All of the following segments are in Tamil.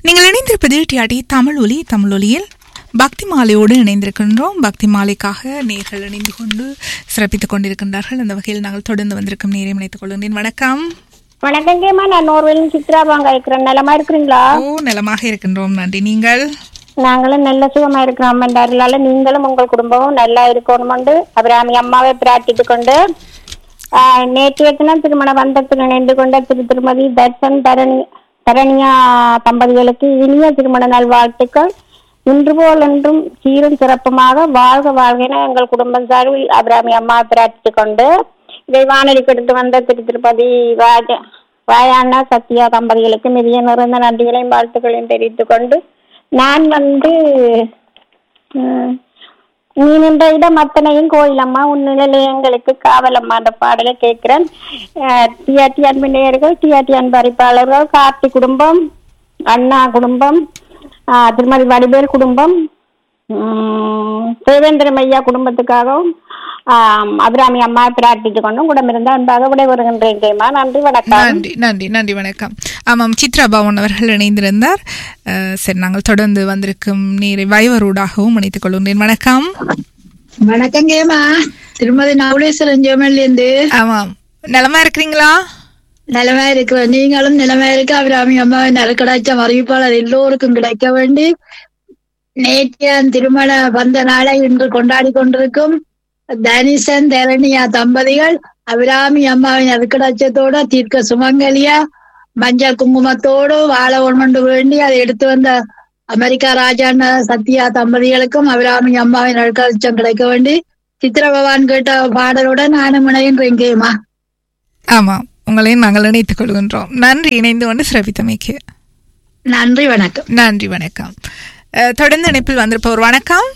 நீங்கள் இணைந்திருப்பது டிஆடி தமிழ் ஒலி தமிழ் ஒலியில் பக்தி மாலையோடு இணைந்திருக்கின்றோம் பக்தி மாலைக்காக நேர்கள் இணைந்து கொண்டு சிறப்பித்துக் கொண்டிருக்கின்றார்கள் அந்த வகையில் நாங்கள் தொடர்ந்து வந்திருக்கும் நேரை இணைத்துக் கொள்கின்றேன் வணக்கம் வணக்கம் கேமா நான் நோர்வேலின் சித்ரா பாங்க இருக்கிறேன் நலமா இருக்கிறீங்களா ஓ நலமாக இருக்கின்றோம் நன்றி நீங்கள் நாங்களும் நல்ல சுகமா இருக்கிறோம் என்றால நீங்களும் உங்கள் குடும்பமும் நல்லா இருக்கணும்னு அபிராமி அம்மாவை பிரார்த்தித்து கொண்டு ஆஹ், நேற்றைய தினம் திருமண பந்தத்தில் இணைந்து கொண்ட திரு திருமதி தர்சன் தரணி தரணியா தம்பதிகளுக்கு இனிய திருமண நல்வாழ்த்துக்கள் இன்று போல் என்றும் சீரும் சிறப்புமாக வாழ்க வாழ்க என எங்கள் குடும்பம் சார்பில் அபிராமி அம்மா பிரார்த்தித்துக் கொண்டு இதை வானொலிக்கு எடுத்து வந்த திரு திருப்பதி ராஜ ராயாண்ணா சத்யா தம்பதிகளுக்கு மிக நிறைந்த நன்றிகளையும் வாழ்த்துக்களையும் தெரிவித்துக் கொண்டு நான் வந்து உம், நீ நின்ற இடம் அத்தனையும் கோயிலம்மா உன் நிலையங்களுக்கு காவலம்மா அந்த பாடலை கேட்கிறேன் டிஆர்டி அன்பு நேயர்கள் டிஆர்டி அன்பு அறிப்பாளர்கள் கார்த்தி குடும்பம் அண்ணா குடும்பம் ஆஹ், திருமதி வடிவேல் குடும்பம் உம், தேவேந்திரம் ஐயா குடும்பத்துக்காகவும் ஆம், அபிராமி அம்மா பிரார்த்தித்துக் கொண்டும் குடமிருந்த அன்பாக விடைபெறுகின்றேன் ஜெயமா நன்றி வணக்கம் நன்றி நன்றி நன்றி வணக்கம் ஆமாம் சித்ரா பவன் அவர்கள் இணைந்திருந்தார் அஹ், சரி நாங்கள் தொடர்ந்து வந்திருக்கும் நேரை வைவரூடாகவும் இணைத்துக் கொள்கின்றேன் வணக்கம் வணக்கங்கேமா திருமதி நவுலேஸ்வரன் ஜோமல்லேருந்து ஆமாம் நலமா இருக்கிறீங்களா நிலமா இருக்கிற நீங்களும் நிலமா இருக்க அபிராமி அம்மாவை நறுக்கடாச்சம் அறிவிப்பாளர் எல்லோருக்கும் கிடைக்க வேண்டி நேற்றைய திருமண வந்த நாளை இன்று கொண்டாடி கொண்டிருக்கும் தனிசன் தரணியா தம்பதிகள் அபிராமி அம்மாவின் நறுக்கடாச்சத்தோட தீர்க்க சுமங்கலியா மஞ்சள் குங்குமத்தோடு வாழ ஒன்று வேண்டி அதை எடுத்து வந்த அமெரிக்கா ராஜாண்ண சத்யா தம்பதிகளுக்கும் அபிராமி அம்மாவின் நறுக்கடாச்சம் கிடைக்க வேண்டி சித்திர பகவான் கேட்ட பாடலுடன் நானும் இணைகின்றேன் கேமா ஆமாம் உங்களையும் நாங்கள் இணைத்துக் கொள்கின்றோம் நன்றி இணைந்து கொண்டு சிறப்பித்தமைக்கு நன்றி வணக்கம் நன்றி வணக்கம் அஹ், தொடர்ந்து இணைப்பில் வந்திருப்பவர் வணக்கம்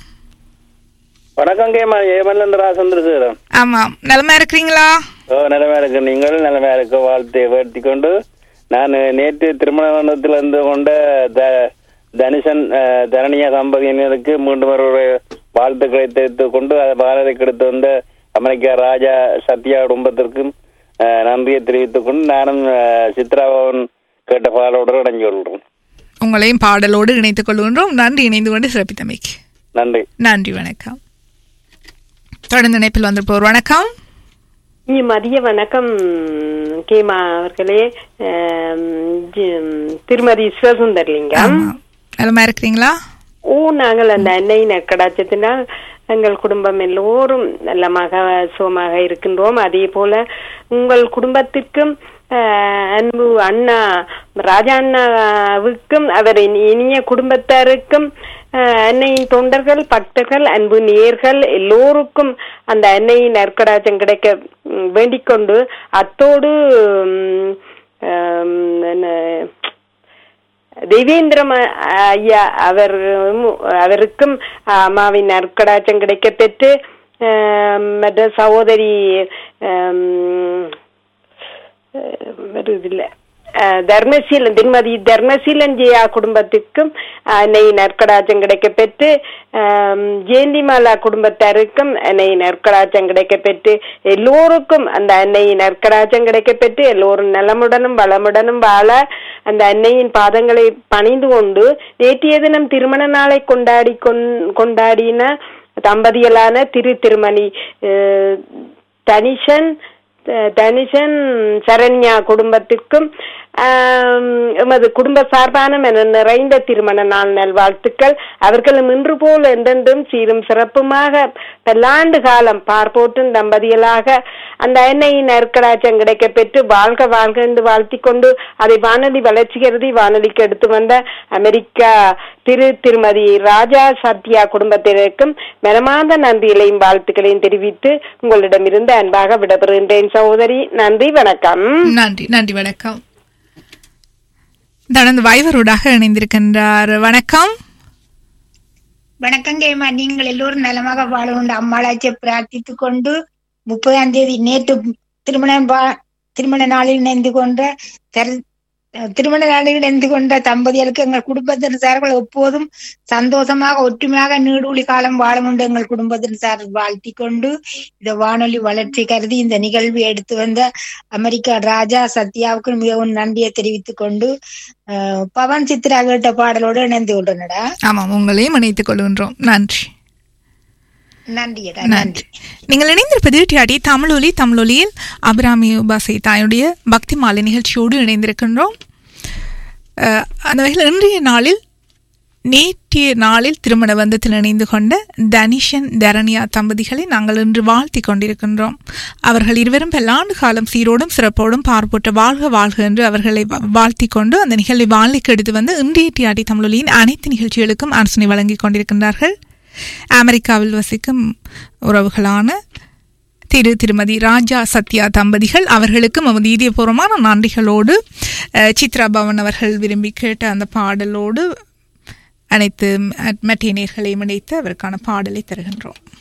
வணக்கம் கேமா ஏமன்லேருந்து ராசந்திரசேகரன் ஆமாம் நலமா இருக்கிறீங்களா ஓ நிலமா இருக்கு நீங்கள் நிலமா இருக்க வாழ்த்தை வேர்த்தி கொண்டு நான் நேற்று திருமண மண்டபத்தில் இருந்து கொண்ட த தனுஷன் அஹ், தரணியா தம்பதியினருக்கு மீண்டும் ஒரு வாழ்த்துக்களை தெரிவித்துக் கொண்டு அதை பாரதிக்கு எடுத்து வந்த அமெரிக்கா ராஜா சத்யா குடும்பத்திற்கும் அஹ், நன்றியை தெரிவித்துக் கொண்டு நானும் அஹ், சித்ராபவன் கேட்ட பாடலோடு இணைஞ்சு கொள்கிறேன் உங்களையும் பாடலோடு இணைத்துக் கொள்கின்றோம் நன்றி இணைந்து கொண்டு சிறப்பித்தமைக்கு நன்றி நன்றி வணக்கம் தொடர்ந்து இணைப்பில் வந்திருப்பவர் வணக்கம் இ மதிய வணக்கம் கேமா அவர்களே ஆம், ஜி- திருமதி சிவசுந்தர்லிங்கம் ஆமாம் நலமா இருக்கிறீங்களா ஓ நாங்கள் அந்த அன்னை நற்கடாச்சத்தினால் எங்கள் குடும்பம் எல்லோரும் நல்லமாக சுகமாக இருக்கின்றோம் அதே போல உங்கள் குடும்பத்திற்கும் ஆஹ், அன்பு அண்ணா ராஜா அண்ணாவுக்கும் அவரின் இனிய குடும்பத்தாருக்கும் ஆஹ், அன்னையின் தொண்டர்கள் பக்தர்கள் அன்பு நேர்கள் எல்லோருக்கும் அந்த அன்னையின் நற்கடாச்சம் கிடைக்க ம், வேண்டிக் கொண்டு அத்தோடு ம், ஆம், என்ன தெய்வேந்திரம் ஐயா அவர் அவருக்கும் அம்மாவின் நற்கடாச்சம் கிடைக்க பெற்று ஆம், மற்ற சகோதரி ஆம், வருதில்லை தர்மசீலன் திருமதி தர்மசீலன் ஜெயா குடும்பத்திற்கும் அன்னை நற்கடாச்சம் கிடைக்க பெற்று ஆம், ஜெயந்திமாலா குடும்பத்தாருக்கும் அன்னை நற்கடாச்சம் கிடைக்க பெற்று எல்லோருக்கும் அந்த அன்னை நற்கடாச்சம் கிடைக்க பெற்று எல்லோரும் நலமுடனும் வளமுடனும் வாழ அந்த அன்னையின் பாதங்களை பணிந்து கொண்டு நேற்றைய தினம் திருமண நாளை கொண்டாடி கொண்- கொண்டாடின தம்பதிகளான திரு திருமணி அஹ், தனிஷன் த- தனிஷன் சரண்யா குடும்பத்திற்கும் ஆம், எமது குடும்ப சார்பான என நிறைந்த திருமண நாள் நல்வாழ்த்துக்கள் அவர்களும் இன்று போல் என்றென்றும் சீரும் சிறப்புமாக பல்லாண்டு காலம் பார்ப்போட்டும் தம்பதிகளாக அந்த எண்ணெயின் நற்கடாச்சம் கிடைக்க பெற்று வாழ்க வாழ்க என்று வாழ்த்திக் கொண்டு அதை வானொலி வளர்ச்சி கருதி வானொலிக்கு எடுத்து வந்த அமெரிக்கா திரு திருமதி ராஜா சத்யா குடும்பத்தினருக்கும் மனமார்ந்த நன்றிகளையும் வாழ்த்துக்களையும் தெரிவித்து உங்களிடமிருந்து அன்பாக விடைபெறுகின்றேன் சகோதரி நன்றி வணக்கம் நன்றி நன்றி வணக்கம் தொடர்ந்து வைவரூடாக இணைந்திருக்கின்றார் வணக்கம் வணக்கம் கேமா நீங்கள் எல்லோரும் நலமாக வாழ கொண்டு அம்மாளாச்சியை பிரார்த்தித்துக் கொண்டு முப்பதாம் தேதி நேற்று திருமணம் பா- திருமண நாளில் இணைந்து கொண்ட தர அஹ், திருமண நாளில் இணைந்து கொண்ட தம்பதிகளுக்கு எங்கள் குடும்பத்தின் சார்கள் எப்போதும் சந்தோஷமாக ஒற்றுமையாக நீடூழி காலம் வாழும் என்று எங்கள் குடும்பத்தின் சார் வாழ்த்தி கொண்டு இந்த வானொலி வளர்ச்சி கருதி இந்த நிகழ்வை எடுத்து வந்த அமெரிக்கா ராஜா சத்யாவுக்கு மிகவும் நன்றியை தெரிவித்துக் கொண்டு அஹ், பவன் சித்ரா கேட்ட பாடலோடு இணைந்து கொண்டனடா ஆமாம் உங்களையும் இணைத்துக் கொள்கின்றோம் நன்றி நன்றியடா நன்றி நன்றி நீங்கள் இணைந்திருப்பது டிஆடி தமிழொலி தமிழொலியில் அபிராமி உபாசை தாயுடைய பக்தி மாலை நிகழ்ச்சியோடு இணைந்திருக்கின்றோம் அஹ், அந்த வகையில் இன்றைய நாளில் நேற்றைய நாளில் திருமண பந்தத்தில் இணைந்து கொண்ட தனிஷன் தரணியா தம்பதிகளை நாங்கள் இன்று வாழ்த்தி கொண்டிருக்கின்றோம் அவர்கள் இருவரும் பல்லாண்டு காலம் சீரோடும் சிறப்போடும் பார்ப்போட்ட வாழ்க வாழ்க என்று அவர்களை வா- வாழ்த்திக் கொண்டு அந்த நிகழ்வை வாழ்க்கைக்கு எடுத்து வந்து இன்றைய டிஆடி தமிழொலியின் அனைத்து நிகழ்ச்சிகளுக்கும் அரசனை வழங்கிக் கொண்டிருக்கின்றார்கள் அமெரிக்காவில் வசிக்கும் உறவுகளான திரு திருமதி ராஜா சத்யா தம்பதிகள் அவர்களுக்கு நமது இதயபூர்வமான நன்றிகளோடு அஹ், சித்ரா பவன் அவர்கள் விரும்பி கேட்ட அந்த பாடலோடு அனைத்து மட்டிய நேர்களையும் இணைத்து அவருக்கான பாடலை தருகின்றோம்